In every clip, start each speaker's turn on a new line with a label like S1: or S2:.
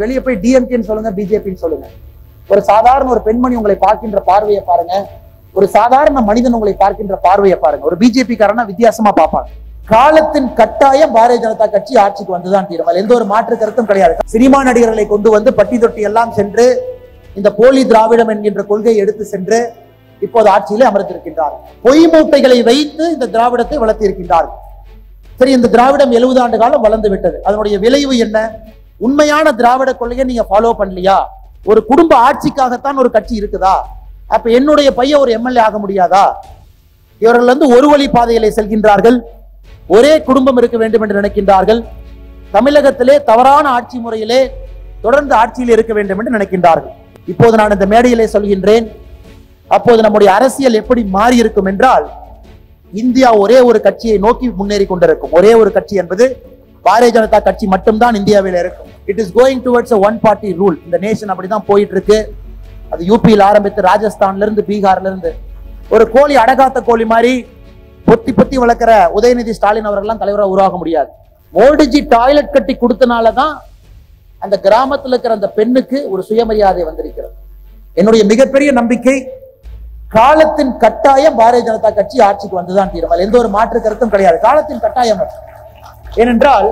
S1: வெளியே போய் டிஎம்கேன்னு சொல்லுங்க பிஜேபின்னு சொல்லுங்க ஒரு சாதாரண ஒரு பெண்மணி உங்களை பார்க்கின்ற பார்வையை பாருங்க ஒரு சாதாரண மனிதன் உங்களை பார்க்கின்ற பார்வையை பாருங்க ஒரு பிஜேபி காரனா வித்தியாசமா பார்ப்பாங்க காலத்தின் கட்டாயம் பாரதிய ஜனதா கட்சி ஆட்சிக்கு வந்துதான் தீரும் அதுல எந்த ஒரு மாற்று கருத்தும் கிடையாது சினிமா நடிகர்களை கொண்டு வந்து பட்டி தொட்டி எல்லாம் சென்று இந்த போலி திராவிடம் என்கின்ற கொள்கையை எடுத்து சென்று இப்போது ஆட்சியிலே அமர்ந்திருக்கின்றார் பொய் மூட்டைகளை வைத்து இந்த திராவிடத்தை வளர்த்தி இருக்கின்றார்கள் சரி இந்த திராவிடம் எழுபது ஆண்டு காலம் வளர்ந்து விட்டது அதனுடைய விளைவு என்ன உண்மையான திராவிட கொள்கையை நீங்க ஃபாலோ பண்ணலையா ஒரு குடும்ப ஆட்சிக்காகத்தான் ஒரு கட்சி இருக்குதா அப்ப என்னுடைய பையன் ஒரு எம்எல்ஏ ஆக முடியாதா இவர்கள் வந்து ஒரு வழி பாதையிலே செல்கின்றார்கள் ஒரே குடும்பம் இருக்க வேண்டும் என்று நினைக்கின்றார்கள் தமிழகத்திலே தவறான ஆட்சி முறையிலே தொடர்ந்து ஆட்சியில் இருக்க வேண்டும் என்று நினைக்கின்றார்கள் இப்போது நான் இந்த மேடையிலே சொல்கின்றேன் அப்போது நம்முடைய அரசியல் எப்படி மாறி இருக்கும் என்றால் இந்தியா ஒரே ஒரு கட்சியை நோக்கி முன்னேறி கொண்டிருக்கும் ஒரே ஒரு கட்சி என்பது பாரதிய ஜனதா கட்சி மட்டும்தான் இந்தியாவில் இருக்கும் it is going towards one party rule இந்த நேஷன் அப்படிதான் போயிட்டு இருக்கு அது யூபியில் ஆரம்பித்து ராஜஸ்தான்ல இருந்து பீகார்ல இருந்து ஒரு கோழி அடகாத்த கோழி மாதிரி பொத்தி பொத்தி வளர்க்கிற உதயநிதி ஸ்டாலின் அவர்கள்லாம் தலைவராக உருவாக முடியாது மோடிஜி டாய்லெட் கட்டி கொடுத்தனால தான் அந்த கிராமத்தில் இருக்கிற அந்த பெண்ணுக்கு ஒரு சுயமரியாதை வந்திருக்கிறது என்னுடைய மிகப்பெரிய நம்பிக்கை காலத்தின் கட்டாயம் பாரதிய ஜனதா கட்சி ஆட்சிக்கு வந்துதான் தீரும் அதுல எந்த ஒரு மாற்று கருத்தும் கிடையாது காலத்தின் கட்டாயம் அது. ஏனென்றால்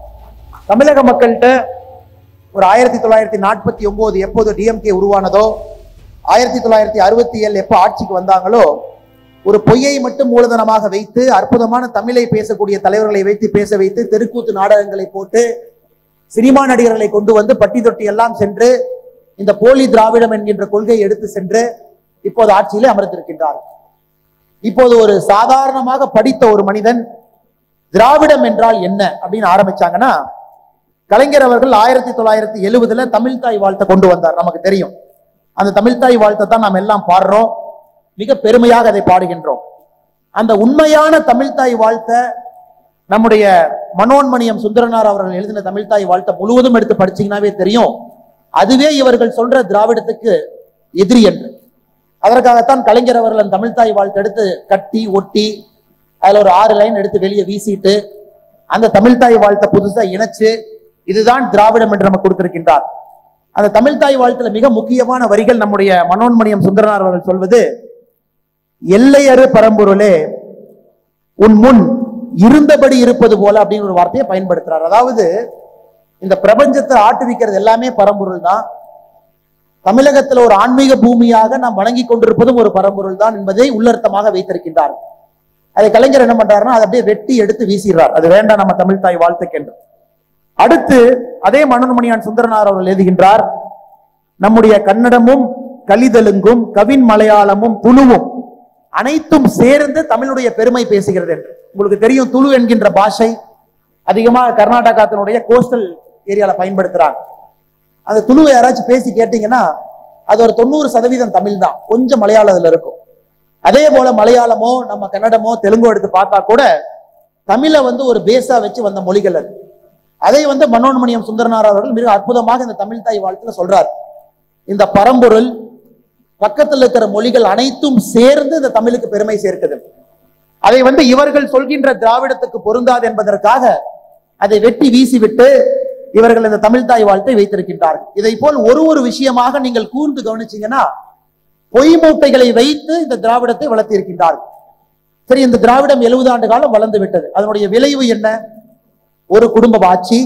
S1: தமிழக மக்கள்கிட்ட ஒரு ஆயிரத்தி தொள்ளாயிரத்தி நாற்பத்தி ஒன்பது எப்போது டிஎம்கே உருவானதோ ஆயிரத்தி தொள்ளாயிரத்தி அறுபத்தி ஏழு எப்போ ஆட்சிக்கு வந்தாங்களோ ஒரு பொய்யை மட்டும் மூலதனமாக வைத்து அற்புதமான தமிழை பேசக்கூடிய தலைவர்களை வைத்து பேச வைத்து தெருக்கூத்து நாடகங்களை போட்டு சினிமா நடிகர்களை கொண்டு வந்து பட்டி தொட்டி எல்லாம் சென்று இந்த போலி திராவிடம் என்கின்ற கொள்கையை எடுத்து சென்று இப்போது ஆட்சியிலே அமர்ந்திருக்கின்றார் இப்போது ஒரு சாதாரணமாக படித்த ஒரு மனிதன் திராவிடம் என்றால் என்ன அப்படின்னு ஆரம்பிச்சாங்கன்னா கலைஞர் அவர்கள் ஆயிரத்தி தொள்ளாயிரத்தி எழுபதுல தமிழ்தாய் வாழ்த்தை கொண்டு வந்தார் நமக்கு தெரியும் அந்த தமிழ்தாய் வாழ்த்தை தான் நாம் எல்லாம் பாடுறோம் மிக பெருமையாக அதை பாடுகின்றோம் அந்த உண்மையான தமிழ்தாய் வாழ்த்தை நம்முடைய மனோன்மணியம் சுந்தரனார் அவர்கள் எழுதின தமிழ்தாய் வாழ்த்தை முழுவதும் எடுத்து படிச்சீங்கன்னாவே தெரியும் அதுவே இவர்கள் சொல்ற திராவிடத்துக்கு எதிரி என்று அதற்காகத்தான் கலைஞர் அவர்கள் அந்த தமிழ்தாய் வாழ்த்தை எடுத்து கட்டி ஒட்டி அதுல ஒரு ஆறு லைன் எடுத்து வெளியே வீசிட்டு அந்த தமிழ்தாய் வாழ்த்தை புதுசா இணைச்சு இதுதான் திராவிடம் என்று நமக்கு கொடுத்திருக்கின்றார் அந்த தமிழ்தாய் வாழ்த்துல மிக முக்கியமான வரிகள் நம்முடைய மனோன்மணியம் சுந்தரனார் அவர்கள் சொல்வது எல்லையறு பரம்பொருளே உன் முன் இருந்தபடி இருப்பது போல அப்படின்னு ஒரு வார்த்தையை பயன்படுத்துறார் அதாவது இந்த பிரபஞ்சத்தை ஆட்டுவிக்கிறது எல்லாமே பரம்பொருள் தான் தமிழகத்துல ஒரு ஆன்மீக பூமியாக நாம் வணங்கி கொண்டிருப்பதும் ஒரு பரம்பொருள் தான் என்பதை உள்ளர்த்தமாக வைத்திருக்கின்றார் அதை கலைஞர் என்ன பண்றாருன்னா அதை அப்படியே வெட்டி எடுத்து வீசிடுறார் அது வேண்டாம் நம்ம தமிழ் தாய் வாழ்த்துக்கென்று அடுத்து அதே மனோன்மணியான் சுந்தரனார் அவர்கள் எழுதுகின்றார் நம்முடைய கன்னடமும் கலிதெலுங்கும் கவின் மலையாளமும் துளுவும் அனைத்தும் சேர்ந்து தமிழுடைய பெருமை பேசுகிறது என்று உங்களுக்கு தெரியும் துளு என்கின்ற பாஷை அதிகமாக கர்நாடகத்தினுடைய கோஸ்டல் ஏரியால பயன்படுத்துறாங்க அந்த துளுவை யாராச்சும் பேசி கேட்டீங்கன்னா அது ஒரு தொண்ணூறு சதவீதம் தமிழ் தான் கொஞ்சம் மலையாளம் அதுல இருக்கும் அதே போல மலையாளமோ நம்ம கன்னடமோ தெலுங்கோ எடுத்து பார்த்தா கூட தமிழை வந்து ஒரு பேஸா வச்சு வந்த மொழிகள் அது அதை வந்து மனோன்மணியம் சுந்தரனார் அவர்கள் மிக அற்புதமாக இந்த தமிழ் தாய் வாழ்த்துல சொல்றார் இந்த பரம்பொருள் பக்கத்தில் இருக்கிற மொழிகள் அனைத்தும் சேர்ந்து இந்த தமிழுக்கு பெருமை சேர்க்குது அதை வந்து இவர்கள் சொல்கின்ற திராவிடத்துக்கு பொருந்தாது என்பதற்காக அதை வெட்டி வீசிவிட்டு இவர்கள் இந்த தமிழ் தாய் வாழ்த்தை வைத்திருக்கின்றார்கள் இதை போல் ஒரு ஒரு விஷயமாக நீங்கள் கூர்ந்து கவனிச்சீங்கன்னா பொய் மூட்டைகளை வைத்து இந்த திராவிடத்தை வளர்த்தி இருக்கின்றார்கள் சரி இந்த திராவிடம் எழுபது ஆண்டு காலம் வளர்ந்து விட்டது அதனுடைய விளைவு என்ன ஒரு குடும்ப ஆட்சி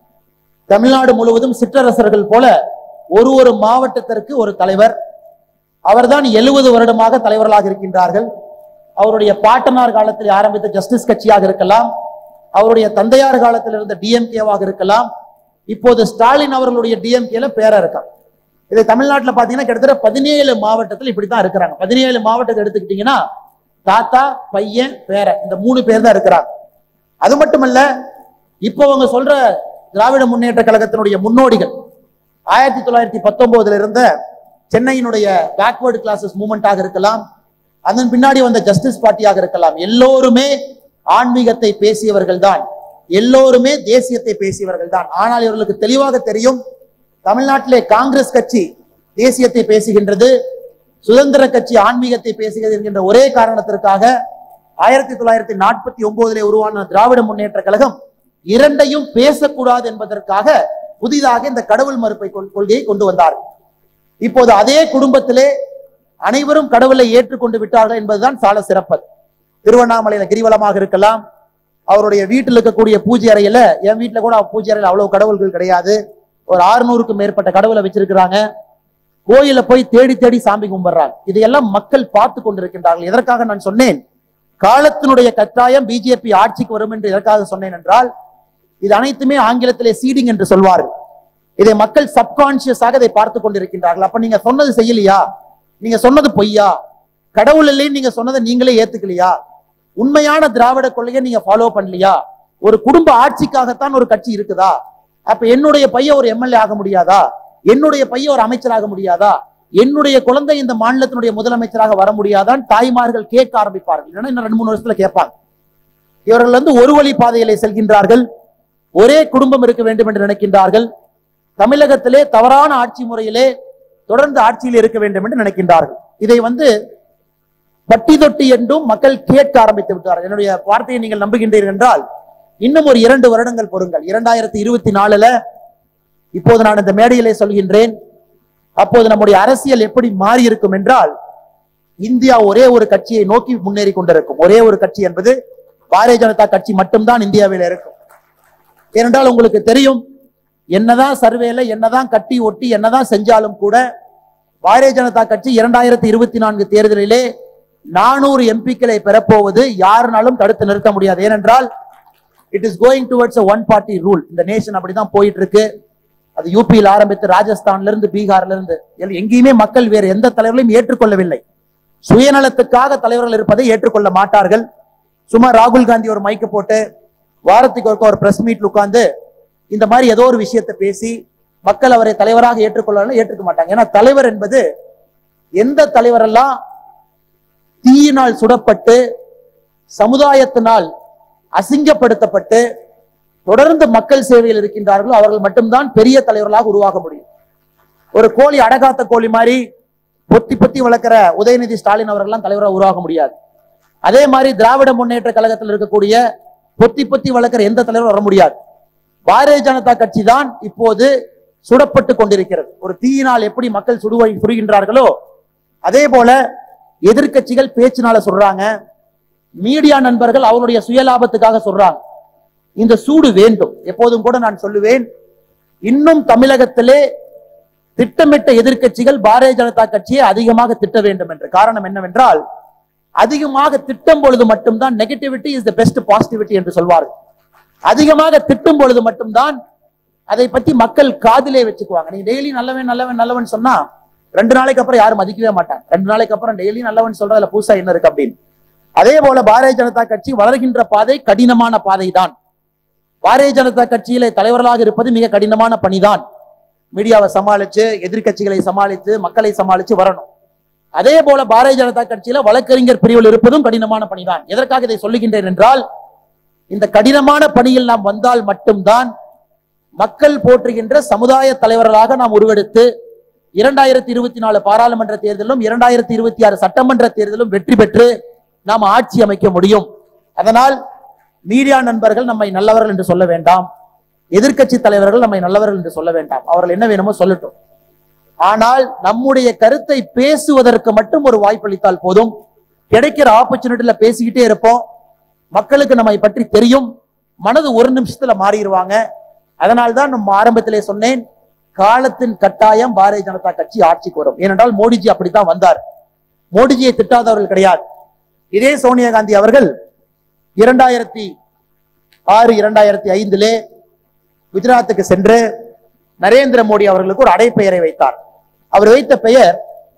S1: தமிழ்நாடு முழுவதும் சிற்றரசர்கள் போல ஒரு ஒரு மாவட்டத்திற்கு ஒரு தலைவர் அவர்தான் எழுபது வருடமாக தலைவர்களாக இருக்கின்றார்கள் அவருடைய பாட்டனார் காலத்தில் ஆரம்பித்த ஜஸ்டிஸ் கட்சியாக இருக்கலாம் அவருடைய தந்தையார் காலத்தில் இருந்த டிஎம்கேவாக இருக்கலாம் இப்போது ஸ்டாலின் அவர்களுடைய டிஎம்கேல பேரா இருக்காங்க இதை தமிழ்நாட்டில் பாத்தீங்கன்னா கிட்டத்தட்ட பதினேழு மாவட்டத்தில் இப்படித்தான் இருக்கிறாங்க பதினேழு மாவட்டத்தை எடுத்துக்கிட்டீங்கன்னா தாத்தா பையன் பேர இந்த மூணு பேர் தான் இருக்கிறாங்க அது மட்டுமல்ல இப்போ அவங்க சொல்ற திராவிட முன்னேற்ற கழகத்தினுடைய முன்னோடிகள் ஆயிரத்தி தொள்ளாயிரத்தி பத்தொன்பதுல இருந்த சென்னையினுடைய பேக்வர்டு கிளாஸஸ் மூமெண்டாக இருக்கலாம் அதன் பின்னாடி வந்த ஜஸ்டிஸ் பார்ட்டியாக இருக்கலாம் எல்லோருமே ஆன்மீகத்தை பேசியவர்கள் தான் எல்லோருமே தேசியத்தை பேசியவர்கள் தான் ஆனால் இவர்களுக்கு தெளிவாக தெரியும் தமிழ்நாட்டிலே காங்கிரஸ் கட்சி தேசியத்தை பேசுகின்றது சுதந்திர கட்சி ஆன்மீகத்தை பேசுகிறது என்கின்ற ஒரே காரணத்திற்காக ஆயிரத்தி தொள்ளாயிரத்தி நாற்பத்தி ஒன்பதிலே உருவான திராவிட முன்னேற்ற கழகம் இரண்டையும் பேசக்கூடாது என்பதற்காக புதிதாக இந்த கடவுள் மறுப்பை கொள்- கொள்கையை கொண்டு வந்தார்கள் இப்போது அதே குடும்பத்திலே அனைவரும் கடவுளை ஏற்றுக்கொண்டு விட்டார்கள் என்பதுதான் சால சிறப்பது திருவண்ணாமலையில கிரிவலமாக இருக்கலாம் அவருடைய வீட்டில் இருக்கக்கூடிய பூஜை அறையில என் வீட்டுல கூட பூஜை அறையில அவ்வளவு கடவுள்கள் கிடையாது ஒரு ஆறுநூறுக்கும் மேற்பட்ட கடவுளை வச்சிருக்கிறாங்க கோயில போய் தேடி தேடி சாமி கும்பிடுறாங்க இதையெல்லாம் மக்கள் பார்த்து கொண்டிருக்கின்றார்கள் எதற்காக நான் சொன்னேன் காலத்தினுடைய கட்டாயம் பிஜேபி ஆட்சிக்கு வரும் என்று எதற்காக சொன்னேன் என்றால் இது அனைத்துமே ஆங்கிலத்திலே சீடிங் என்று சொல்வார்கள் இதை மக்கள் சப்கான்சியஸாக இதை பார்த்து கொண்டிருக்கின்றார்கள் அப்ப நீங்க சொன்னது செய்யலையா நீங்க சொன்னது பொய்யா கடவுள் இல்லைன்னு நீங்க சொன்னதை நீங்களே ஏத்துக்கலையா உண்மையான திராவிட கொள்கையை நீங்க ஃபாலோ பண்ணலையா ஒரு குடும்ப ஆட்சிக்காகத்தான் ஒரு கட்சி இருக்குதா அப்ப என்னுடைய பையன் ஒரு எம்எல்ஏ ஆக முடியாதா என்னுடைய பையன் ஒரு அமைச்சராக முடியாதா என்னுடைய குழந்தை இந்த மாநிலத்தினுடைய முதலமைச்சராக வர முடியாதான் தாய்மார்கள் கேட்க ஆரம்பிப்பார்கள் இல்லைன்னா இன்னும் ரெண்டு மூணு வருஷத்துல கேட்பாங்க இவர்கள் வந்து ஒரு வழி பாதையிலே செல்கின்றார்கள் ஒரே குடும்பம் இருக்க வேண்டும் என்று நினைக்கின்றார்கள் தமிழகத்திலே தவறான ஆட்சி முறையிலே தொடர்ந்து ஆட்சியில் இருக்க வேண்டும் என்று நினைக்கின்றார்கள் இதை வந்து பட்டி தொட்டி என்றும் மக்கள் கேட்க ஆரம்பித்து விட்டார்கள் என்னுடைய வார்த்தையை நீங்கள் நம்புகின்றீர்கள் என்றால் இன்னும் ஒரு இரண்டு வருடங்கள் பொறுங்கள் இரண்டாயிரத்தி இருபத்தி நாலுல இப்போது நான் இந்த மேடையிலே சொல்கின்றேன் அப்போது நம்முடைய அரசியல் எப்படி மாறி இருக்கும் என்றால் இந்தியா ஒரே ஒரு கட்சியை நோக்கி முன்னேறி கொண்டிருக்கும் ஒரே ஒரு கட்சி என்பது பாரதிய ஜனதா கட்சி மட்டும்தான் இந்தியாவில் இருக்கும் ஏனென்றால் உங்களுக்கு தெரியும் என்னதான் சர்வேல என்னதான் கட்டி ஒட்டி என்னதான் செஞ்சாலும் கூட பாரதிய ஜனதா கட்சி இரண்டாயிரத்தி இருபத்தி நான்கு தேர்தலிலே நானூறு எம்பிக்களை பெறப்போவது யாருனாலும் தடுத்து நிறுத்த முடியாது ஏனென்றால் it is going towards one party rule இந்த நேஷன் அப்படிதான் போயிட்டு இருக்கு அது யூபியில் ஆரம்பித்து ராஜஸ்தான்ல இருந்து பீகார்ல இருந்து எல்- எங்கேயுமே மக்கள் வேறு எந்த தலைவர்களையும் ஏற்றுக்கொள்ளவில்லை சுயநலத்துக்காக தலைவர்கள் இருப்பதை ஏற்றுக்கொள்ள மாட்டார்கள் சும்மா ராகுல் காந்தி ஒரு மைக்க போட்டு வாரத்துக்கு ஒருக்க ஒரு பிரஸ் மீட்ல உட்கார்ந்து இந்த மாதிரி ஏதோ ஒரு விஷயத்தை பேசி மக்கள் அவரை தலைவராக ஏற்றுக்கொள்ளலாம் ஏற்றுக்க மாட்டாங்க ஏன்னா தலைவர் என்பது எந்த தலைவரெல்லாம் தீயினால் சுடப்பட்டு சமுதாயத்தினால் அசிங்கப்படுத்தப்பட்டு தொடர்ந்து மக்கள் சேவையில் இருக்கின்றார்களோ அவர்கள் மட்டும்தான் பெரிய தலைவர்களாக உருவாக முடியும் ஒரு கோழி அடகாத்த கோழி மாதிரி பொத்தி பொத்தி வளர்க்கிற உதயநிதி ஸ்டாலின் அவர்கள்லாம் தலைவராக உருவாக முடியாது அதே மாதிரி திராவிட முன்னேற்ற கழகத்தில் இருக்கக்கூடிய பொத்தி பொத்தி வளர்க்கிற எந்த தலைவரும் வர முடியாது பாரதிய ஜனதா கட்சி தான் இப்போது சுடப்பட்டு கொண்டிருக்கிறது ஒரு தீயினால் எப்படி மக்கள் சுடுவை சுடுகின்றார்களோ அதே போல எதிர்க்கட்சிகள் பேச்சினால சொல்றாங்க மீடியா நண்பர்கள் அவருடைய சுயலாபத்துக்காக சொல்றாங்க இந்த சூடு வேண்டும் எப்போதும் கூட நான் சொல்லுவேன் இன்னும் தமிழகத்திலே திட்டமிட்ட எதிர்க்கட்சிகள் பாரதிய ஜனதா கட்சியை அதிகமாக திட்ட வேண்டும் என்று காரணம் என்னவென்றால் அதிகமாக திட்டம் பொழுது மட்டும்தான் negativity is the best positivity என்று சொல்வார்கள் அதிகமாக திட்டும் பொழுது மட்டும்தான் அதை பத்தி மக்கள் காதிலே வச்சுக்குவாங்க நீ டெய்லி நல்லவன் நல்லவன் நல்லவன் சொன்னா ரெண்டு நாளைக்கு அப்புறம் யாரும் மதிக்கவே மாட்டாங்க ரெண்டு நாளைக்கு அப்புறம் டெய்லி நல்லவன் சொல்றதுல புதுசா என்ன இருக்கு அப்படின்னு அதே போல பாரதிய ஜனதா கட்சி வளர்கின்ற பாதை கடினமான பாதை தான் பாரதிய ஜனதா கட்சியிலே தலைவர்களாக இருப்பது மிக கடினமான பணிதான் மீடியாவை சமாளிச்சு எதிர்க்கட்சிகளை சமாளித்து மக்களை சமாளிச்சு வரணும் அதே போல பாரதிய ஜனதா கட்சியில வழக்கறிஞர் பிரிவில் இருப்பதும் கடினமான பணிதான் எதற்காக இதை சொல்லுகின்றேன் என்றால் இந்த கடினமான பணியில் நாம் வந்தால் மட்டும்தான் மக்கள் போற்றுகின்ற சமுதாய தலைவர்களாக நாம் உருவெடுத்து இரண்டாயிரத்தி இருபத்தி நாலு பாராளுமன்ற தேர்தலும் இரண்டாயிரத்தி இருபத்தி ஆறு சட்டமன்ற தேர்தலும் வெற்றி பெற்று நாம் ஆட்சி அமைக்க முடியும் அதனால் மீடியா நண்பர்கள் நம்மை நல்லவர்கள் என்று சொல்ல வேண்டாம் எதிர்க்கட்சி தலைவர்கள் நம்மை நல்லவர்கள் என்று சொல்ல வேண்டாம் அவர்கள் என்ன வேணுமோ சொல்லட்டும் ஆனால் நம்முடைய கருத்தை பேசுவதற்கு மட்டும் ஒரு வாய்ப்பளித்தால் போதும் கிடைக்கிற ஆப்பர்ச்சுனிட்டில பேசிக்கிட்டே இருப்போம் மக்களுக்கு நம்மை பற்றி தெரியும் மனது ஒரு நிமிஷத்துல மாறிடுவாங்க அதனால்தான் நம்ம ஆரம்பத்திலே சொன்னேன் காலத்தின் கட்டாயம் பாரதிய ஜனதா கட்சி ஆட்சிக்கு வரும் ஏனென்றால் மோடிஜி அப்படித்தான் வந்தார் மோடிஜியை திட்டாதவர்கள் கிடையாது இதே சோனியா காந்தி அவர்கள் இரண்டாயிரத்தி ஆறு இரண்டாயிரத்தி ஐந்திலே குஜராத்துக்கு சென்று நரேந்திர மோடி அவர்களுக்கு ஒரு அடைப்பெயரை வைத்தார் அவர் வைத்த பெயர்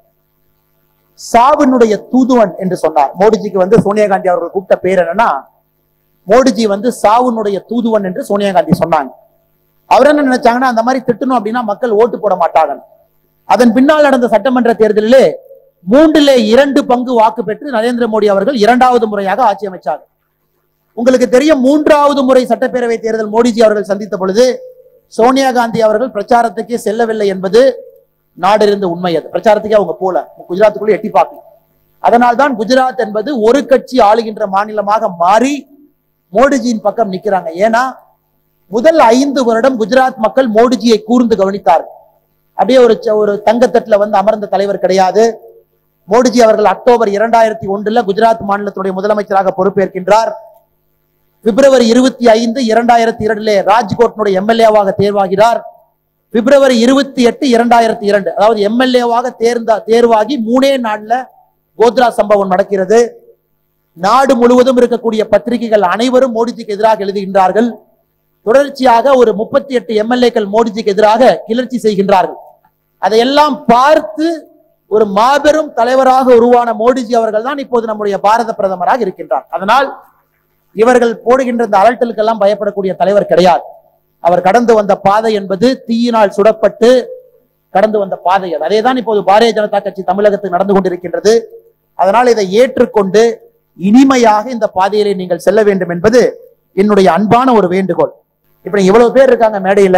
S1: சாவினுடைய தூதுவன் என்று சொன்னார் மோடிஜிக்கு வந்து சோனியா காந்தி அவர்கள் கூப்பிட்ட பெயர் என்னன்னா மோடிஜி வந்து சாவுனுடைய தூதுவன் என்று சோனியா காந்தி சொன்னாங்க அவர் என்ன நினைச்சாங்கன்னா அந்த மாதிரி திட்டணும் அப்படின்னா மக்கள் ஓட்டு போட மாட்டாங்க அதன் பின்னால் நடந்த சட்டமன்ற தேர்தலிலே மூன்றிலே இரண்டு பங்கு வாக்கு பெற்று நரேந்திர மோடி அவர்கள் இரண்டாவது முறையாக ஆட்சி அமைச்சார் உங்களுக்கு தெரியும் மூன்றாவது முறை சட்டப்பேரவை தேர்தல் மோடிஜி அவர்கள் சந்தித்த பொழுது சோனியா காந்தி அவர்கள் பிரச்சாரத்துக்கே செல்லவில்லை என்பது நாடிருந்த உண்மை அது பிரச்சாரத்துக்கே அவங்க போல குஜராத்துக்குள்ள எட்டி பார்க்கல அதனால்தான் குஜராத் என்பது ஒரு கட்சி ஆளுகின்ற மாநிலமாக மாறி மோடிஜியின் பக்கம் நிக்கிறாங்க ஏன்னா முதல் ஐந்து வருடம் குஜராத் மக்கள் மோடிஜியை கூர்ந்து கவனித்தார்கள் அப்படியே ஒரு ச- ஒரு தங்கத்தட்டுல வந்து அமர்ந்த தலைவர் கிடையாது மோடிஜி அவர்கள் அக்டோபர் இரண்டாயிரத்தி ஒன்றுல குஜராத் மாநிலத்துடைய முதலமைச்சராக பொறுப்பேற்கின்றார் பிப்ரவரி இருபத்தி ஐந்து இரண்டாயிரத்தி இரண்டிலே ராஜ்கோட்டினுடைய எம்எல்ஏவாக தேர்வாகிறார் பிப்ரவரி இருபத்தி எட்டு இரண்டாயிரத்தி இரண்டு அதாவது எம்எல்ஏவாக தேர்ந்த தேர்வாகி மூணே நாள்ல கோத்ரா சம்பவம் நடக்கிறது நாடு முழுவதும் இருக்கக்கூடிய பத்திரிகைகள் அனைவரும் மோடிஜிக்கு எதிராக எழுதுகின்றார்கள் தொடர்ச்சியாக ஒரு முப்பத்தி எட்டு எம்எல்ஏக்கள் மோடிஜிக்கு எதிராக கிளர்ச்சி செய்கின்றார்கள் அதையெல்லாம் பார்த்து ஒரு மாபெரும் தலைவராக உருவான மோடிஜி அவர்கள் தான் இப்போது நம்முடைய பாரத பிரதமராக இருக்கின்றார் அதனால் இவர்கள் போடுகின்ற இந்த அலட்டலுக்கெல்லாம் பயப்படக்கூடிய தலைவர் கிடையாது அவர் கடந்து வந்த பாதை என்பது தீயினால் சுடப்பட்டு கடந்து வந்த பாதை அது அதே தான் இப்போது பாரதிய ஜனதா கட்சி தமிழகத்தில் நடந்து கொண்டிருக்கின்றது அதனால் இதை ஏற்றுக்கொண்டு இனிமையாக இந்த பாதையிலே நீங்கள் செல்ல வேண்டும் என்பது என்னுடைய அன்பான ஒரு வேண்டுகோள் இப்ப நீங்க இவ்வளவு பேர் இருக்காங்க மேடையில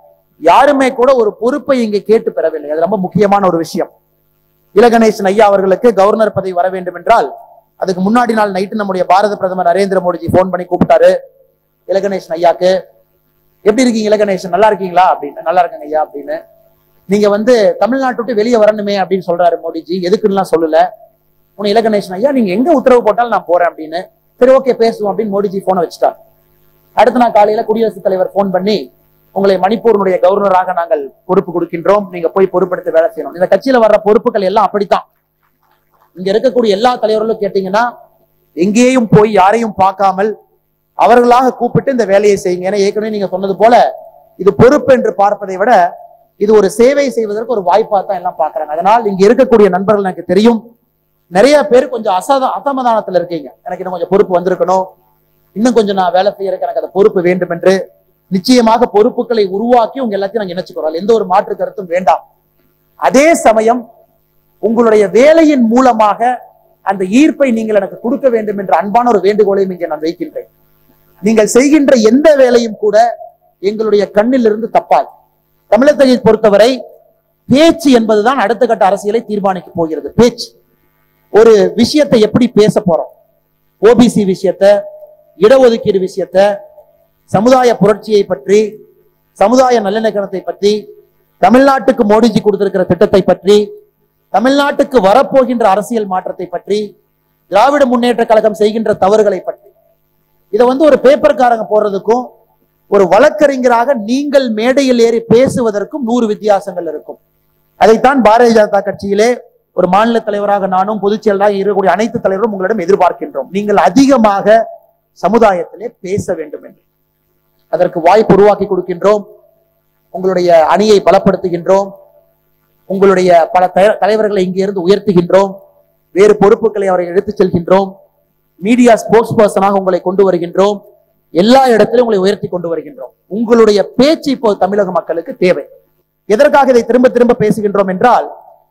S1: யாருமே கூட ஒரு பொறுப்பை இங்கே கேட்டு பெறவில்லை அது ரொம்ப முக்கியமான ஒரு விஷயம் இலகணேசன் ஐயா அவர்களுக்கு கவர்னர் பதவி வர வேண்டும் என்றால் அதுக்கு முன்னாடி நாள் நைட்டு நம்முடைய பாரத பிரதமர் நரேந்திர மோடிஜி ஃபோன் பண்ணி கூப்பிட்டாரு இலகணேசன் ஐயாக்கு எப்படி இருக்கீங்க இலகணேசன் நல்லா இருக்கீங்களா அப்படின்னு நல்லா இருக்கேங்க ஐயா அப்படின்னு நீங்க வந்து தமிழ்நாட்டு விட்டு வெளியே வரணுமே அப்படின்னு சொல்றாரு மோடிஜி எதுக்குன்னுலாம் சொல்லல உன்னை இலகணேசன் ஐயா நீங்க எங்க உத்தரவு போட்டாலும் நான் போறேன் அப்படின்னு சரி ஓகே பேசுவோம் அப்படின்னு மோடிஜி போனை வச்சுட்டார் அடுத்த நாள் காலையில குடியரசுத் தலைவர் போன் பண்ணி உங்களை மணிப்பூரினுடைய கவர்னராக நாங்கள் பொறுப்பு கொடுக்கின்றோம் நீங்க போய் பொறுப்பெடுத்து வேலை செய்யணும் இந்த கட்சியில வர்ற பொறுப்புகள் எல்லாம் அப்படித்தான் இங்க இருக்கக்கூடிய எல்லா தலைவர்களும் கேட்டீங்கன்னா எங்கேயும் போய் யாரையும் பார்க்காமல் அவர்களாக கூப்பிட்டு இந்த வேலையை செய்யுங்க ஏன்னா ஏற்கனவே நீங்க சொன்னது போல இது பொறுப்பு என்று பார்ப்பதை விட இது ஒரு சேவை செய்வதற்கு ஒரு வாய்ப்பா தான் எல்லாம் பார்க்கறாங்க அதனால் இங்க இருக்கக்கூடிய நண்பர்கள் எனக்கு தெரியும் நிறைய பேர் கொஞ்சம் அசத அசமாதானத்துல இருக்கீங்க எனக்கு இன்னும் கொஞ்சம் பொறுப்பு வந்திருக்கணும் இன்னும் கொஞ்சம் நான் வேலை செய்யறதுக்கு எனக்கு அந்த பொறுப்பு வேண்டும் என்று நிச்சயமாக பொறுப்புகளை உருவாக்கி உங்க எல்லாத்தையும் நாங்க இணைச்சுக்கிறோம் அதுல எந்த ஒரு மாற்று கருத்தும் வேண்டாம் அதே சமயம் உங்களுடைய வேலையின் மூலமாக அந்த ஈர்ப்பை நீங்கள் எனக்கு கொடுக்க வேண்டும் என்ற அன்பான ஒரு வேண்டுகோளையும் இங்கே நான் வைக்கின்றேன் நீங்கள் செய்கின்ற எந்த வேலையும் கூட எங்களுடைய கண்ணில் இருந்து தப்பாது தமிழகத்தை பொறுத்தவரை பேச்சு என்பதுதான் அடுத்த கட்ட அரசியலை தீர்மானிக்க போகிறது பேச்சு ஒரு விஷயத்தை எப்படி பேச போறோம் ஓபிசி விஷயத்த இடஒதுக்கீடு விஷயத்த சமுதாய புரட்சியை பற்றி சமுதாய நல்லிணக்கணத்தை பற்றி தமிழ்நாட்டுக்கு மோடிஜி கொடுத்திருக்கிற திட்டத்தை பற்றி தமிழ்நாட்டுக்கு வரப்போகின்ற அரசியல் மாற்றத்தை பற்றி திராவிட முன்னேற்ற கழகம் செய்கின்ற தவறுகளை பற்றி இதை வந்து ஒரு பேப்பர்காரங்க போடுறதுக்கும் ஒரு வழக்கறிஞராக நீங்கள் மேடையில் ஏறி பேசுவதற்கும் நூறு வித்தியாசங்கள் இருக்கும் அதைத்தான் பாரதிய ஜனதா கட்சியிலே ஒரு மாநில தலைவராக நானும் பொதுச் செயலராக இருக்கக்கூடிய அனைத்து தலைவரும் உங்களிடம் எதிர்பார்க்கின்றோம் நீங்கள் அதிகமாக சமுதாயத்திலே பேச வேண்டும் என்று அதற்கு வாய்ப்பு உருவாக்கி கொடுக்கின்றோம் உங்களுடைய அணியை பலப்படுத்துகின்றோம் உங்களுடைய பல த- தலைவர்களை இங்கே இருந்து உயர்த்துகின்றோம் வேறு பொறுப்புகளை அவரை எடுத்துச் செல்கின்றோம் மீடியா ஸ்போர்ட்ஸ் பர்சனாக உங்களை கொண்டு வருகின்றோம் எல்லா இடத்திலும் உங்களை உயர்த்தி கொண்டு வருகின்றோம் உங்களுடைய பேச்சு இப்போ தமிழக மக்களுக்கு தேவை எதற்காக இதை திரும்ப திரும்ப பேசுகின்றோம் என்றால்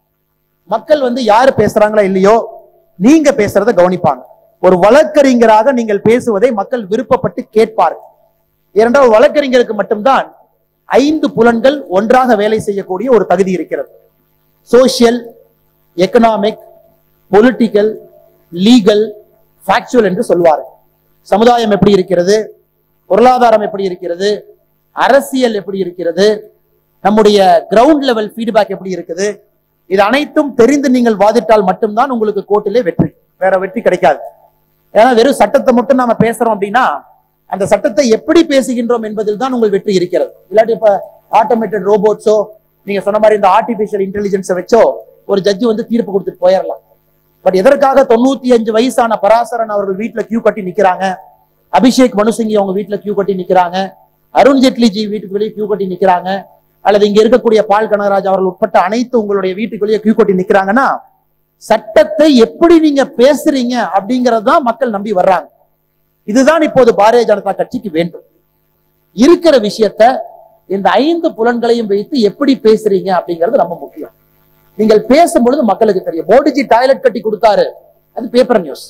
S1: மக்கள் வந்து யாரு பேசுறாங்களா இல்லையோ நீங்க பேசுறத கவனிப்பாங்க ஒரு வழக்கறிஞராக நீங்கள் பேசுவதை மக்கள் விருப்பப்பட்டு கேட்பார்கள் ஏனென்றால் ஒரு வழக்கறிஞருக்கு மட்டும்தான் ஐந்து புலன்கள் ஒன்றாக வேலை செய்யக்கூடிய ஒரு தகுதி இருக்கிறது social economic political legal factual என்று சொல்வார்கள் சமுதாயம் எப்படி இருக்கிறது பொருளாதாரம் எப்படி இருக்கிறது அரசியல் எப்படி இருக்கிறது நம்முடைய கிரவுண்ட் லெவல் ஃபீட்பேக் எப்படி இருக்குது இது அனைத்தும் தெரிந்து நீங்கள் வாதிட்டால் மட்டும்தான் உங்களுக்கு கோர்ட்டிலே வெற்றி வேற வெற்றி கிடைக்காது ஏன்னா வெறும் சட்டத்தை மட்டும் நாம பேசுறோம் அப்படின்னா அந்த சட்டத்தை எப்படி பேசுகின்றோம் என்பதில் தான் உங்கள் வெற்றி இருக்கிறது இல்லாட்டி இப்ப ஆட்டோமேட்டட் ரோபோட்ஸோ நீங்க சொன்ன மாதிரி இந்த ஆர்டிபிஷியல் இன்டெலிஜென்ஸை வச்சோ ஒரு ஜட்ஜி வந்து தீர்ப்பு கொடுத்துட்டு போயிடலாம் பட் எதற்காக தொண்ணூத்தி அஞ்சு வயசான பராசரன் அவர்கள் வீட்டுல கியூ கட்டி நிக்கிறாங்க அபிஷேக் மனுசிங்கி அவங்க வீட்டுல கியூ கட்டி நிக்கிறாங்க அருண் ஜேட்லிஜி வீட்டுக்கு வெளியே கியூ கட்டி நிக்கிறாங்க அல்லது இங்க இருக்கக்கூடிய பால் கனகராஜ் அவர்கள் உட்பட்ட அனைத்து உங்களுடைய வீட்டுக்கு வெளியே கியூ கட்டி நிக்கிறாங்கன்னா சட்டத்தை எப்படி நீங்க பேசுறீங்க அப்படிங்கறது தான் மக்கள் நம்பி வர்றாங்க இதுதான் இப்போது பாரதிய ஜனதா கட்சிக்கு வேண்டும் இருக்கிற விஷயத்த இந்த ஐந்து புலன்களையும் வைத்து எப்படி பேசுறீங்க அப்படிங்கிறது ரொம்ப முக்கியம் நீங்கள் பேசும்பொழுது மக்களுக்கு தெரியும் மோடிஜி டாய்லெட் கட்டி கொடுத்தாரு அது பேப்பர் நியூஸ்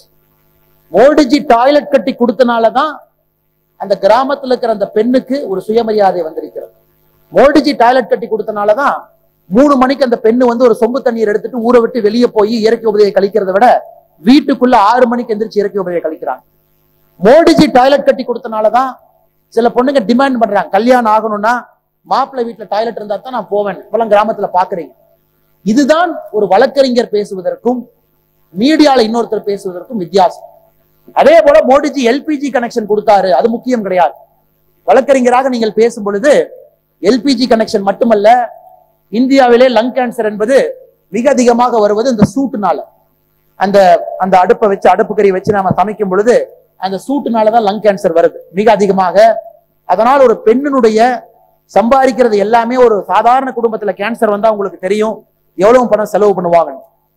S1: மோடிஜி டாய்லெட் கட்டி கொடுத்தனாலதான் அந்த கிராமத்துல இருக்கிற அந்த பெண்ணுக்கு ஒரு சுயமரியாதை வந்திருக்கிறது மோடிஜி டாய்லெட் கட்டி கொடுத்தனாலதான் மூணு மணிக்கு அந்த பெண்ணு வந்து ஒரு சொம்பு தண்ணீர் எடுத்துட்டு ஊரை விட்டு வெளியே போய் இயற்கை உபதையை கழிக்கிறதை விட வீட்டுக்குள்ள ஆறு மணிக்கு எந்திரிச்சு இயற்கை உபதையை கழிக்கிறாங்க மோடிஜி டாய்லெட் கட்டி கொடுத்தனாலதான் சில பொண்ணுங்க டிமாண்ட் பண்றாங்க கல்யாணம் ஆகணும்னா மாப்பிள்ளை வீட்டுல டாய்லெட் இருந்தா தான் நான் போவேன் இப்பெல்லாம் கிராமத்துல பாக்குறீங்க இதுதான் ஒரு வழக்கறிஞர் பேசுவதற்கும் மீடியால இன்னொருத்தர் பேசுவதற்கும் வித்தியாசம் அதே போல மோடிஜி எல்பிஜி கனெக்ஷன் கொடுத்தாரு அது முக்கியம் கிடையாது வழக்கறிஞராக நீங்கள் பேசும் பொழுது எல்பிஜி கனெக்ஷன் மட்டுமல்ல இந்தியாவிலே லங் கேன்சர் என்பது மிக அதிகமாக வருவது இந்த சூட்டுனால அந்த அந்த அடுப்பை வச்சு அடுப்புக்கறி வச்சு நாம சமைக்கும் பொழுது அந்த சூட்டுனால தான் லங் கேன்சர் வருது மிக அதிகமாக அதனால் ஒரு பெண்ணினுடைய சம்பாதிக்கிறது எல்லாமே ஒரு சாதாரண குடும்பத்துல கேன்சர் வந்தா உங்களுக்கு தெரியும் எவ்வளவு பணம் செலவு பண்ணுவாங்க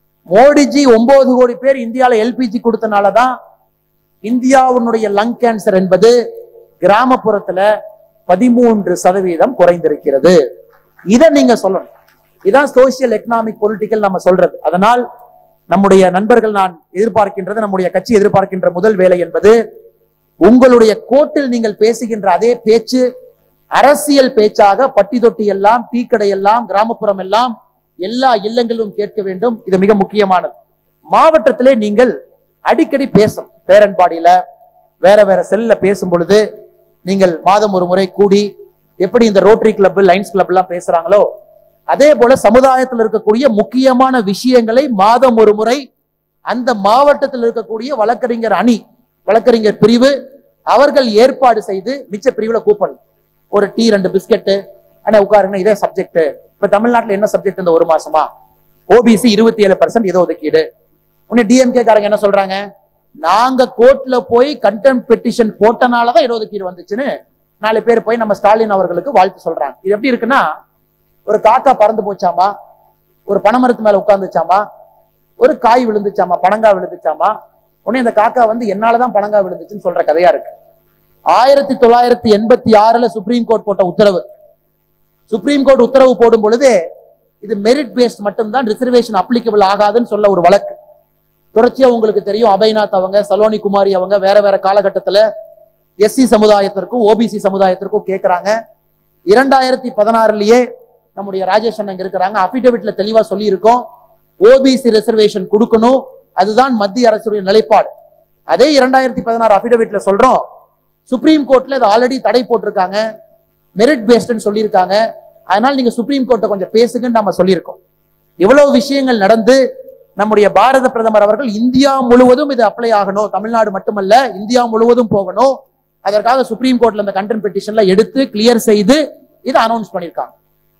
S1: மோடிஜி ஒன்பது கோடி பேர் இந்தியால எல்பிஜி கொடுத்தனால தான் இந்தியாவினுடைய லங் கேன்சர் என்பது கிராமப்புறத்துல பதிமூன்று சதவீதம் குறைந்திருக்கிறது இதை நீங்க சொல்லணும் இதான் சோசியல் எக்கனாமிக் பொலிட்டிக்கல் நம்ம சொல்றது அதனால் நம்முடைய நண்பர்கள் நான் எதிர்பார்க்கின்றது நம்முடைய கட்சி எதிர்பார்க்கின்ற முதல் வேலை என்பது உங்களுடைய கோட்டில் நீங்கள் பேசுகின்ற அதே பேச்சு அரசியல் பேச்சாக பட்டி தொட்டி எல்லாம் டீ கடை எல்லாம் கிராமப்புறம் எல்லாம் எல்லா இல்லங்களிலும் கேட்க வேண்டும் இது மிக முக்கியமானது மாவட்டத்திலே நீங்கள் அடிக்கடி பேசணும் பேரன்பாடியில வேற வேற செல்ல பேசும் பொழுது நீங்கள் மாதம் ஒரு முறை கூடி எப்படி இந்த ரோட்டரி கிளப் லைன்ஸ் கிளப் எல்லாம் பேசுறாங்களோ அதே போல சமுதாயத்தில் இருக்கக்கூடிய முக்கியமான விஷயங்களை மாதம் ஒரு முறை அந்த மாவட்டத்தில் இருக்கக்கூடிய வழக்கறிஞர் அணி வழக்கறிஞர் பிரிவு அவர்கள் ஏற்பாடு செய்து மிச்ச பிரிவுல கூப்பணும் ஒரு டீ ரெண்டு பிஸ்கெட்டு ஆனா உட்காருங்க இதே சப்ஜெக்ட் இப்ப தமிழ்நாட்டுல என்ன சப்ஜெக்ட் இந்த ஒரு மாசமா ஓபிசி இருபத்தி ஏழு பர்சன்ட் இதை ஒதுக்கீடு உன்னை டிஎம்கே காரங்க என்ன சொல்றாங்க நாங்க கோர்ட்ல போய் கண்டெம் பெட்டிஷன் போட்டனாலதான் இடஒதுக்கீடு வந்துச்சுன்னு நாலு பேர் போய் நம்ம ஸ்டாலின் அவர்களுக்கு வாழ்த்து சொல்றாங்க இது எப்படி இருக்குன்னா ஒரு காக்கா பறந்து போச்சாமா ஒரு பனைமரத்து மேல உட்கார்ந்துச்சாமா ஒரு காய் விழுந்துச்சாமா பனங்காய் விழுந்துச்சாமா உடனே இந்த காக்கா வந்து என்னாலதான் பனங்காய் விழுந்துச்சுன்னு சொல்ற கதையா இருக்கு ஆயிரத்தி தொள்ளாயிரத்தி எண்பத்தி ஆறுல சுப்ரீம் கோர்ட் போட்ட உத்தரவு சுப்ரீம் கோர்ட் உத்தரவு போடும் பொழுது இது மெரிட் பேஸ்ட் மட்டும்தான் ரிசர்வேஷன் அப்ளிகபிள் ஆகாதுன்னு சொல்ல ஒரு வழக்கு தொடர்ச்சியா உங்களுக்கு தெரியும் அபய்நாத் அவங்க சலோனி குமாரி அவங்க வேற வேற காலகட்டத்துல எஸ்சி சமுதாயத்திற்கும் ஓபிசி சமுதாயத்திற்கும் கேட்கறாங்க இரண்டாயிரத்தி பதினாறுலயே நம்முடைய ராஜேஷ் அண்ணன் இருக்கிறாங்க அபிடவிட்ல தெளிவா சொல்லி இருக்கோம் ஓபிசி ரிசர்வேஷன் கொடுக்கணும் அதுதான் மத்திய அரசுடைய நிலைப்பாடு அதே இரண்டாயிரத்தி பதினாறு அபிடவிட்ல சொல்றோம் சுப்ரீம் கோர்ட்ல இது ஆல்ரெடி தடை போட்டிருக்காங்க மெரிட் பேஸ்ட்னு சொல்லியிருக்காங்க அதனால நீங்க சுப்ரீம் கோர்ட்டை கொஞ்சம் பேசுங்கன்னு நம்ம சொல்லியிருக்கோம் இவ்வளவு விஷயங்கள் நடந்து நம்முடைய பாரத பிரதமர் அவர்கள் இந்தியா முழுவதும் இது அப்ளை ஆகணும் தமிழ்நாடு மட்டுமல்ல இந்தியா முழுவதும் போகணும் அதற்காக சுப்ரீம் கோர்ட்ல இந்த கண்டென்ட் பெட்டிஷன்ல எடுத்து கிளியர் செய்து இதை அனௌன்ஸ் பண்ணியிருக்காங்க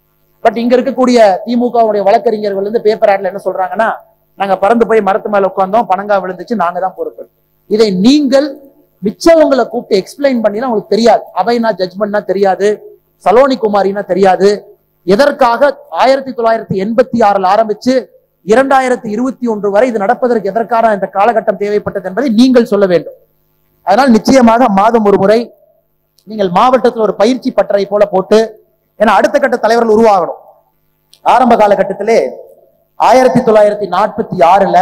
S1: பட் இங்க இருக்கக்கூடிய திமுகவுடைய வழக்கறிஞர்கள் வந்து பேப்பர் ஆட்ல என்ன சொல்றாங்கன்னா நாங்க பறந்து போய் மரத்து மேல உட்கார்ந்தோம் பணங்கா விழுந்துச்சு நாங்க தான் பொறுப்பு இதை நீங்கள் மிச்சவங்களை கூப்பிட்டு எக்ஸ்பிளைன் பண்ணினா உங்களுக்கு தெரியாது அவைனா ஜட்ஜ்மெண்ட்னா தெரியாது சலோனி குமாரினா தெரியாது எதற்காக ஆயிரத்தி தொள்ளாயிரத்தி எண்பத்தி ஆறுல ஆரம்பிச்சு இரண்டாயிரத்தி இருபத்தி ஒன்று வரை இது நடப்பதற்கு எதற்கான இந்த காலகட்டம் தேவைப்பட்டது என்பதை நீங்கள் சொல்ல வேண்டும் அதனால் நிச்சயமாக மாதம் ஒரு முறை நீங்கள் மாவட்டத்தில் ஒரு பயிற்சி பட்டறை போல போட்டு ஏன்னா அடுத்த கட்ட தலைவர்கள் உருவாகணும் ஆரம்ப காலகட்டத்திலே ஆயிரத்தி தொள்ளாயிரத்தி நாற்பத்தி ஆறுல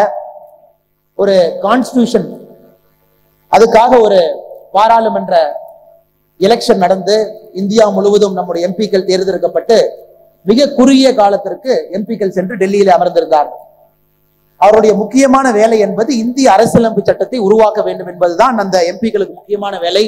S1: ஒரு கான்ஸ்டியூஷன் அதுக்காக ஒரு பாராளுமன்ற எலெக்ஷன் நடந்து இந்தியா முழுவதும் நம்முடைய எம்பிக்கள் தேர்ந்தெடுக்கப்பட்டு மிக குறுகிய காலத்திற்கு எம்பிக்கள் சென்று டெல்லியில அமர்ந்திருந்தார்கள் அவருடைய முக்கியமான வேலை என்பது இந்திய அரசியலமைப்பு சட்டத்தை உருவாக்க வேண்டும் என்பதுதான் அந்த எம்பிக்களுக்கு முக்கியமான வேலை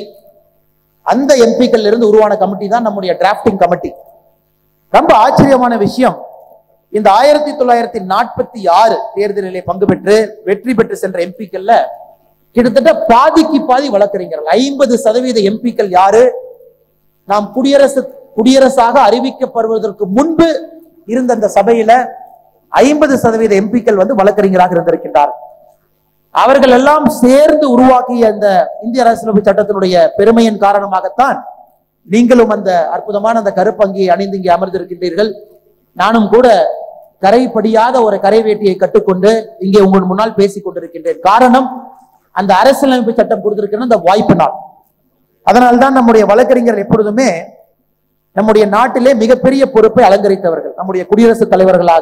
S1: அந்த எம்பிக்கள் இருந்து உருவான கமிட்டி தான் நம்முடைய டிராப்டிங் கமிட்டி ரொம்ப ஆச்சரியமான விஷயம் இந்த ஆயிரத்தி தொள்ளாயிரத்தி நாற்பத்தி ஆறு தேர்தலிலே பங்கு பெற்று வெற்றி பெற்று சென்ற எம்பிக்கள்ல கிட்டத்தட்ட பாதிக்கு பாதி வழக்கறிஞர்கள் ஐம்பது சதவீத எம்பிக்கள் யாரு நாம் குடியரசு குடியரசாக அறிவிக்கப்படுவதற்கு முன்பு இருந்த அந்த சபையில ஐம்பது சதவீத எம்பிக்கள் வந்து வழக்கறிஞராக இருந்திருக்கின்றார் அவர்கள் எல்லாம் சேர்ந்து உருவாக்கிய அந்த இந்திய அரசியலமைப்பு சட்டத்தினுடைய பெருமையின் காரணமாகத்தான் நீங்களும் அந்த அற்புதமான அந்த கருப்பங்கியை அணிந்து இங்கே அமர்ந்திருக்கின்றீர்கள் நானும் கூட கரைப்படியாத ஒரு கரை வேட்டியை கட்டுக்கொண்டு இங்கே உங்கள் முன்னால் பேசிக் கொண்டிருக்கின்றேன் காரணம் அந்த அரசியலமைப்பு சட்டம் கொடுத்திருக்கிற அந்த வாய்ப்பு நாள் அதனால்தான் நம்முடைய வழக்கறிஞர்கள் எப்பொழுதுமே நம்முடைய நாட்டிலே மிகப்பெரிய பொறுப்பை அலங்கரித்தவர்கள் நம்முடைய குடியரசுத் தலைவர்களாக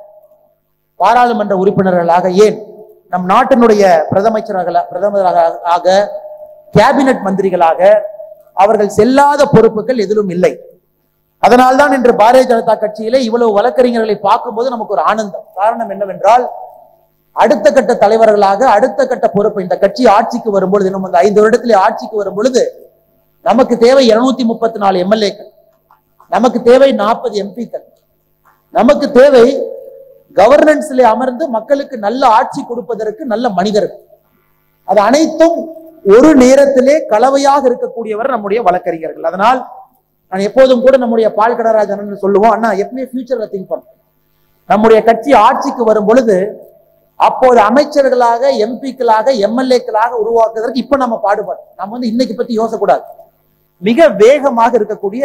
S1: பாராளுமன்ற உறுப்பினர்களாக ஏன் நம் நாட்டினுடைய பிரதமைச்சராக பிரதமராக கேபினட் மந்திரிகளாக அவர்கள் செல்லாத பொறுப்புகள் எதிலும் இல்லை அதனால்தான் இன்று பாரதிய ஜனதா கட்சியிலே இவ்வளவு வழக்கறிஞர்களை பார்க்கும்போது நமக்கு ஒரு ஆனந்தம் காரணம் என்னவென்றால் அடுத்த கட்ட தலைவர்களாக அடுத்த கட்ட பொறுப்பு இந்த கட்சி ஆட்சிக்கு வரும்பொழுது இன்னும் இந்த ஐந்து வருடத்திலே ஆட்சிக்கு வரும் பொழுது நமக்கு தேவை இருநூத்தி முப்பத்தி நாலு எம்எல்ஏக்கள் நமக்கு தேவை நாற்பது எம்பிக்கள் நமக்கு தேவை கவர்னன்ஸ்ல அமர்ந்து மக்களுக்கு நல்ல ஆட்சி கொடுப்பதற்கு நல்ல மனிதர்கள் அது அனைத்தும் ஒரு நேரத்திலே கலவையாக இருக்கக்கூடியவர் நம்முடைய வழக்கறிஞர்கள் அதனால் நான் எப்போதும் கூட நம்முடைய பால் கடராஜன் சொல்லுவோம் அண்ணா எப்பவுமே ஃபியூச்சர்ல திங்க் பண்ணும் நம்முடைய கட்சி ஆட்சிக்கு வரும் பொழுது அப்போது அமைச்சர்களாக எம்பிக்களாக எம்எல்ஏக்களாக உருவாக்குவதற்கு இப்ப நம்ம பாடுபடும் நம்ம வந்து இன்னைக்கு பத்தி யோசக்கூடாது மிக வேகமாக இருக்கக்கூடிய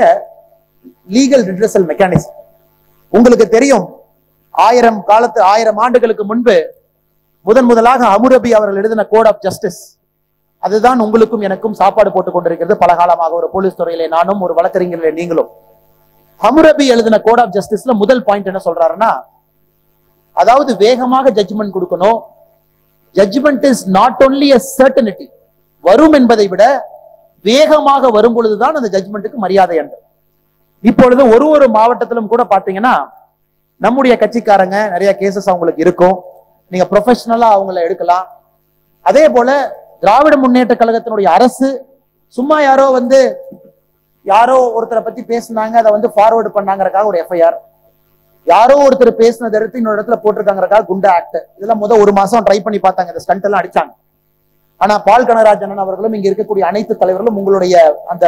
S1: லீகல் ரிட்ரஸல் மெக்கானிசம் உங்களுக்கு தெரியும் ஆயிரம் காலத்து ஆயிரம் ஆண்டுகளுக்கு முன்பு முதன் முதலாக அமுரபி அவர்கள் எழுதின கோட் ஆஃப் ஜஸ்டிஸ் அதுதான் உங்களுக்கும் எனக்கும் சாப்பாடு போட்டுக் கொண்டிருக்கிறது பல காலமாக ஒரு போலீஸ் துறையிலே நானும் ஒரு வழக்கறிஞர்களே நீங்களும் ஹமுரபி எழுதின கோட் ஆஃப் ஜஸ்டிஸ்ல முதல் பாயிண்ட் என்ன சொல்றாருன்னா அதாவது வேகமாக ஜட்ஜ்மெண்ட் கொடுக்கணும் judgement is not only a certainty வரும் என்பதை விட வேகமாக வரும் பொழுதுதான் அந்த ஜட்ஜ்மெண்ட்டுக்கு மரியாதை என்று இப்பொழுது ஒரு ஒரு மாவட்டத்திலும் கூட பாத்தீங்கன்னா நம்முடைய கட்சிக்காரங்க நிறைய கேசஸ் அவங்களுக்கு இருக்கும் நீங்க ப்ரொஃபஷனலா அவங்கள எடுக்கலாம் அதே போல திராவிட முன்னேற்ற கழகத்தினுடைய அரசு சும்மா யாரோ வந்து யாரோ ஒருத்தரை பத்தி பேசுனாங்க அதை வந்து ஃபார்வர்டு பண்ணாங்கறக்காக ஒரு எஃப்ஐஆர் யாரோ ஒருத்தர் பேசினதை எடுத்து இன்னொரு இடத்துல போட்டிருக்காங்கறக்காக குண்டா ஆக்ட் இதெல்லாம் முத ஒரு மாசம் ட்ரை பண்ணி பார்த்தாங்க இந்த ஸ்டண்ட் எல்லாம் அடிச்சாங்க ஆனா பால் கனராஜன் அவர்களும் இங்க இருக்கக்கூடிய அனைத்து தலைவர்களும் உங்களுடைய அந்த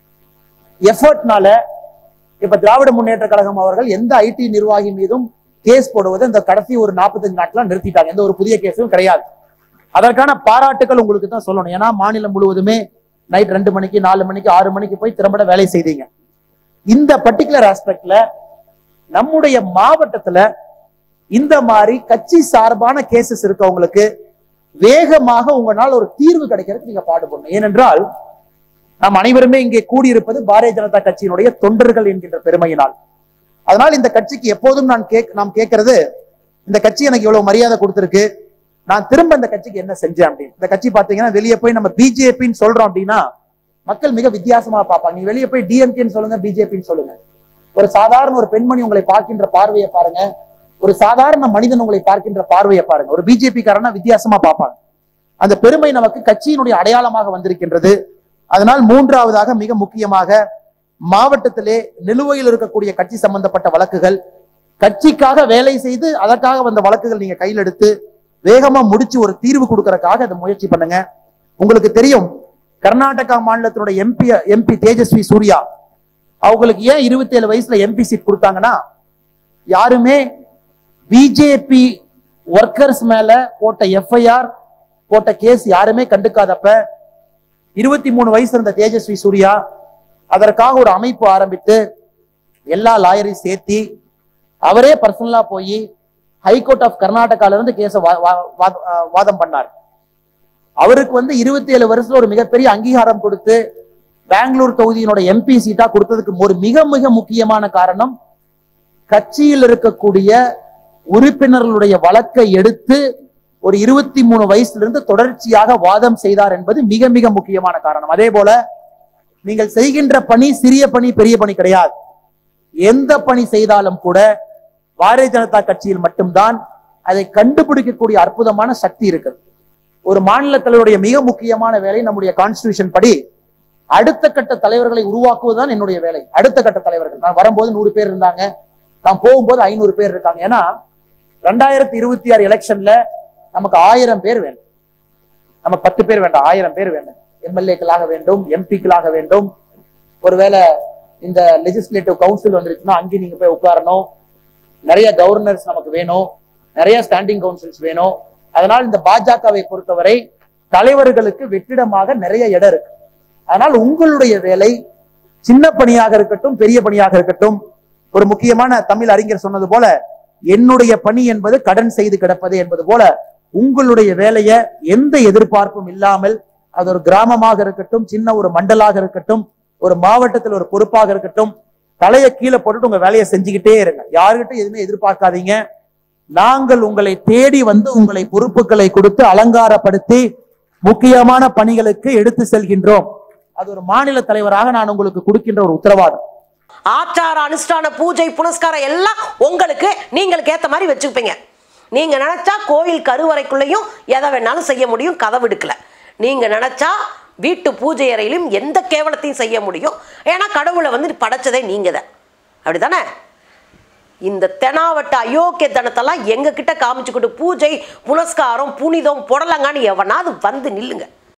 S1: எஃபர்ட்னால இப்ப திராவிட முன்னேற்ற கழகம் அவர்கள் எந்த ஐடி நிர்வாகி மீதும் கேஸ் போடுவது இந்த கடைசி ஒரு நாற்பத்தஞ்சு நாட்களா நிறுத்திட்டாங்க எந்த ஒரு புதிய கேஸும் கிடையாது அதற்கான பாராட்டுகள் உங்களுக்கு தான் சொல்லணும் ஏன்னா மாநிலம் முழுவதுமே நைட் ரெண்டு மணிக்கு நாலு மணிக்கு ஆறு மணிக்கு போய் திறம்பட வேலை செய்தீங்க இந்த பர்டிகுலர் ஆஸ்பெக்ட்ல நம்முடைய மாவட்டத்துல இந்த மாதிரி கட்சி சார்பான கேசஸ் இருக்கவங்களுக்கு வேகமாக உங்களால் ஒரு தீர்வு கிடைக்கிறதுக்கு நீங்க பாடுபடணும் ஏனென்றால் நாம் அனைவருமே இங்கே கூடியிருப்பது பாரதிய ஜனதா கட்சியினுடைய தொண்டர்கள் என்கின்ற பெருமையினால் அதனால் இந்த கட்சிக்கு எப்போதும் நான் கேக் நாம் கேட்கறது இந்த கட்சி எனக்கு இவ்வளவு மரியாதை கொடுத்திருக்கு நான் திரும்ப இந்த கட்சிக்கு என்ன செஞ்சேன் அப்படின்னு இந்த கட்சி பாத்தீங்கன்னா வெளியே போய் நம்ம பிஜேபின்னு சொல்றோம் அப்படின்னா மக்கள் மிக வித்தியாசமா பார்ப்பாங்க நீங்க வெளியே போய் டிஎம்கேன்னு சொல்லுங்க பிஜேபின்னு சொல்லுங்க ஒரு சாதாரண ஒரு பெண்மணி உங்களை பார்க்கின்ற பார்வையை பாருங்க ஒரு சாதாரண மனிதன் உங்களை பார்க்கின்ற பார்வையை பாருங்க ஒரு பிஜேபி காரனா வித்தியாசமா பார்ப்பாங்க அந்த பெருமை நமக்கு கட்சியினுடைய அடையாளமாக வந்திருக்கின்றது அதனால் மூன்றாவதாக மிக முக்கியமாக மாவட்டத்திலே நிலுவையில் இருக்கக்கூடிய கட்சி சம்பந்தப்பட்ட வழக்குகள் கட்சிக்காக வேலை செய்து அதற்காக வந்த வழக்குகள் நீங்க கையில் எடுத்து வேகமா முடிச்சு ஒரு தீர்வு கொடுக்கறதுக்காக அதை முயற்சி பண்ணுங்க உங்களுக்கு தெரியும் கர்நாடகா மாநிலத்தினுடைய எம்பி எம்பி தேஜஸ்வி சூர்யா அவங்களுக்கு ஏன் இருபத்தி ஏழு வயசுல எம்பி சீட் கொடுத்தாங்கன்னா யாருமே பிஜேபி ஒர்க்கர்ஸ் மேல போட்ட எஃப்ஐஆர் போட்ட கேஸ் யாருமே கண்டுக்காதப்ப இருபத்தி மூணு வயசு இருந்த தேஜஸ்வி சூர்யா அதற்காக ஒரு அமைப்பு ஆரம்பித்து எல்லா லாயரையும் சேர்த்தி அவரே பர்சனலா போய் ஹைகோர்ட் ஆஃப் கர்நாடகால இருந்து கேஸ வாதம் பண்ணார் அவருக்கு வந்து இருபத்தி ஏழு வருஷத்துல ஒரு மிகப்பெரிய அங்கீகாரம் கொடுத்து பெங்களூர் தொகுதியினோட எம்பி சீட்டா கொடுத்ததுக்கு ஒரு மிக மிக முக்கியமான காரணம் கட்சியில் இருக்கக்கூடிய உறுப்பினர்களுடைய வழக்கை எடுத்து ஒரு இருபத்தி மூணு வயசுல இருந்து தொடர்ச்சியாக வாதம் செய்தார் என்பது மிக மிக முக்கியமான காரணம் அதே போல நீங்கள் செய்கின்ற பணி சிறிய பணி பெரிய பணி கிடையாது எந்த பணி செய்தாலும் கூட பாரதிய ஜனதா கட்சியில் மட்டும்தான் அதை கண்டுபிடிக்கக்கூடிய அற்புதமான சக்தி இருக்கு ஒரு மாநில தலைவருடைய மிக முக்கியமான வேலை நம்முடைய கான்ஸ்டிடியூஷன் படி அடுத்த கட்ட தலைவர்களை உருவாக்குவதுதான் என்னுடைய வேலை அடுத்த கட்ட தலைவர்கள் நான் வரும்போது நூறு பேர் இருந்தாங்க நான் போகும்போது ஐநூறு பேர் இருக்காங்க ஏன்னா ரெண்டாயிரத்தி இருபத்தி ஆறு எலெக்ஷன்ல நமக்கு ஆயிரம் பேர் வேண்டும் நம்ம பத்து பேர் வேண்டாம் ஆயிரம் பேர் வேண்டும் எம்எல்ஏக்களாக வேண்டும் எம்பிக்களாக வேண்டும் ஒருவேளை இந்த லெஜிஸ்லேட்டிவ் கவுன்சில் வந்துருச்சுன்னா அங்கே நீங்க போய் உட்காரணும் நிறைய கவர்னர்ஸ் நமக்கு வேணும் நிறைய ஸ்டாண்டிங் கவுன்சில்ஸ் வேணும் அதனால் இந்த பாஜகவை பொறுத்தவரை தலைவர்களுக்கு வெற்றிடமாக நிறைய இடம் இருக்கு அதனால் உங்களுடைய வேலை சின்ன பணியாக இருக்கட்டும் பெரிய பணியாக இருக்கட்டும் ஒரு முக்கியமான தமிழ் அறிஞர் சொன்னது போல என்னுடைய பணி என்பது கடன் செய்து கிடப்பது என்பது போல உங்களுடைய வேலையை எந்த எதிர்பார்ப்பும் இல்லாமல் அது ஒரு கிராமமாக இருக்கட்டும் சின்ன ஒரு மண்டலாக இருக்கட்டும் ஒரு மாவட்டத்தில் ஒரு பொறுப்பாக இருக்கட்டும் தலையை கீழே போட்டுட்டு உங்க வேலையை செஞ்சுக்கிட்டே இருங்க யாருகிட்ட எதுவுமே எதிர்பார்க்காதீங்க நாங்கள் உங்களை தேடி வந்து உங்களை பொறுப்புகளை கொடுத்து அலங்காரப்படுத்தி முக்கியமான பணிகளுக்கு எடுத்து செல்கின்றோம் அது ஒரு மாநில தலைவராக நான் உங்களுக்கு கொடுக்கின்ற ஒரு உத்தரவாதம்
S2: ஆச்சார அனுஷ்டான பூஜை புனஸ்காரம் எல்லாம் உங்களுக்கு நீங்களுக்கு ஏத்த மாதிரி வச்சுப்பீங்க நீங்க நினைச்சா கோயில் கருவறைக்குள்ளேயும் எதை வேணாலும் செய்ய முடியும் கதவு எடுக்கல நீங்க நினைச்சா வீட்டு பூஜை அறையிலும் எந்த கேவலத்தையும் செய்ய முடியும் ஏன்னா கடவுளை வந்து படைச்சதே நீங்க தான் அப்படிதானே இந்த தெனாவட்ட அயோக்கியத்தனத்தெல்லாம் எங்க கிட்ட காமிச்சுக்கிட்டு பூஜை புனஸ்காரம் புனிதம் புடலங்கான்னு எவனாவது வந்து நில்லுங்க